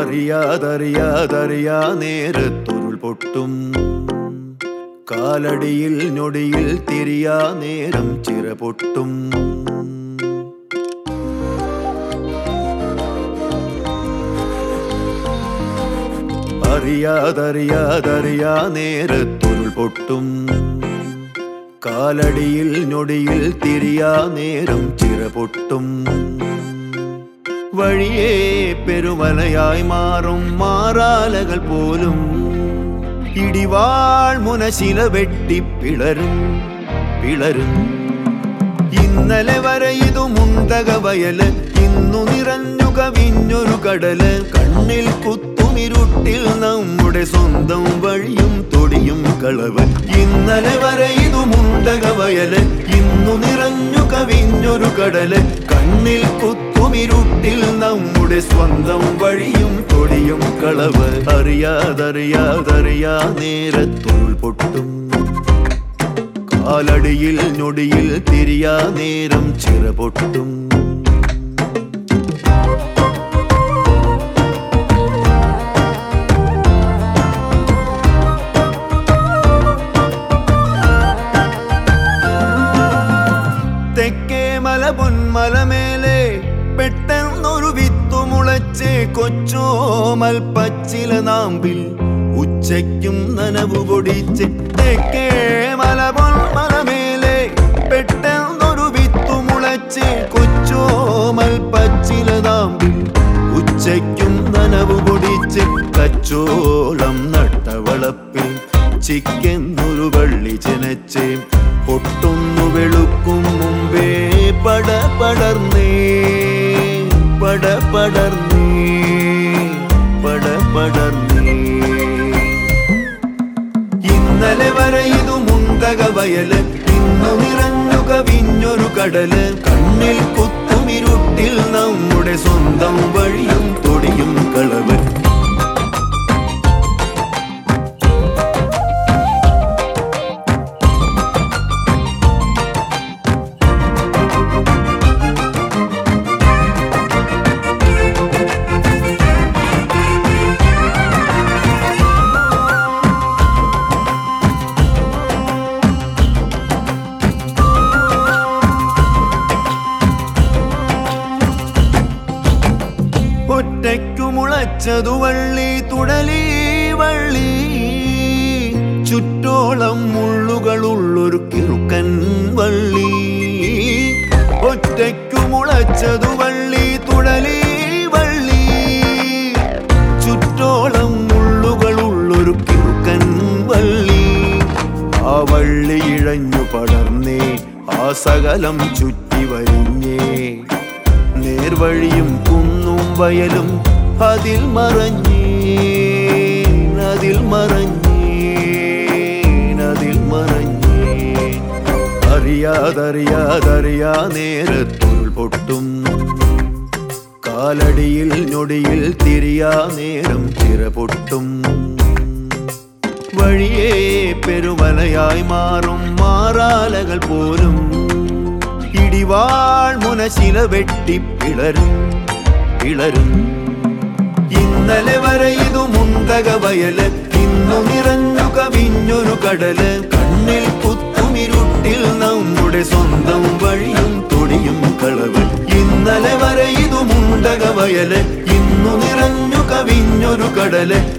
അറിയാതറിയാതറിയാ നേരത്തൊരുൾ പൊട്ടും കാലടിയിൽ ഞൊടിയിൽ തിരിയാ നേരം ചിറ പൊട്ടും അറിയാതറിയാതറിയാ നേരത്തൊരുൾ പൊട്ടും കാലടിയിൽ ഞൊടിയിൽ തിരിയാ നേരം ചിറ പൊട്ടും വഴിയേ പെരുമലയായി മാറും മാറാലകൾ പോലും ഇടിവാൾ മുനശില വെട്ടി പിളരും പിളരും ഇന്നലെ വരെ ഇതു മുണ്ടക വയല് ഇന്നു നിറഞ്ഞു കവിഞ്ഞൊരു കടല് കണ്ണിൽ കുത്തുമിരുട്ടിൽ നമ്മുടെ സ്വന്തം വഴിയും തൊടിയും കളവ് ഇന്നലെ വരെ ഇതു മുണ്ടക വയല് ഇന്നു നിറഞ്ഞു കവിഞ്ഞൊരു കടല് കണ്ണിൽ കുത്തുമിരുട്ടിൽ നമ്മുടെ സ്വന്തം വഴിയും തൊടിയും കളവ് അറിയാതറിയാതറിയാ നേരത്തുൾ പൊട്ടും കാലടിയിൽ ഞൊടിയിൽ തിരിയാ നേരം ചിറ പൊട്ടും തെക്കേ മല പൊന്മലമേലെ പെട്ടെന്നൊരു വിത്തു മുളച്ച് കൊച്ചോമൽ പച്ചില നാമ്പിൽ ഉച്ചയ്ക്കും നനവു പൊടിച്ച് തെക്കേ മല പൊന്മലമേലെ പെട്ടെന്നൊരു വിത്തു മുളച്ച് കൊച്ചോമൽ പച്ചില നാമ്പിൽ ഉച്ചയ്ക്കും നനവു പൊടിച്ച് കച്ചോളം നട്ടവളപ്പിൽ ചിക്കെന്നൊരു വള്ളി ചെനച്ച് പൊട്ടൊന്നു വെളുക്കും മുമ്പേ പട പടർന്നേ പട പടർന്നേ പട പടർന്നേ ഇന്നലെ വരെ ഇതു മുണ്ടക വയല് ഇന്നു നിറഞ്ഞു കവിഞ്ഞൊരു കടല് കണ്ണിൽ കുത്തുമിരുട്ടിൽ നമ്മുടെ സ്വന്തം വഴിയും തൊടിയും കളവ് ഒറ്റയ്ക്കു മുളച്ചതു വള്ളി തുടലി വള്ളി ചുറ്റോളം മുള്ളുകളുള്ളൊരു കിറുക്കൻ വള്ളി ഒറ്റയ്ക്കു മുളച്ചതു വള്ളി തുടലി വള്ളി ചുറ്റോളം മുള്ളുകളുള്ളൊരു കിറുക്കൻ വള്ളി ആ വള്ളി ഇഴഞ്ഞു പടർന്നേ ആ സകലം ചുറ്റി വരിഞ്ഞേ നേർവഴിയും കുന്നും വയലും അതിൽ മറഞ്ഞേ അതിൽ മറഞ്ഞേ അതിൽ മറഞ്ഞേ അറിയാതറിയാതറിയാ നേരത്തൊരുൾ പൊട്ടും കാലടിയിൽ ഞൊടിയിൽ തിരിയാ നേരം ചിറ പൊട്ടും വഴിയേ പെരുമലയായി മാറും മാറാലകൾ പോലും ഇടിവാൾ മുനശില വെട്ടി പിളരും പിളരും ഇന്നലെ വരെ ഇതു മുണ്ടക വയല് ഇന്നു നിറഞ്ഞു കവിഞ്ഞൊരു കടല് കണ്ണിൽ കുത്തുമിരുട്ടിൽ നമ്മുടെ സ്വന്തം വഴിയും തൊടിയും കളവ് ഇന്നലെ വരെ ഇതു മുണ്ടക വയല് ഇന്നു നിറഞ്ഞു കവിഞ്ഞൊരു കടല്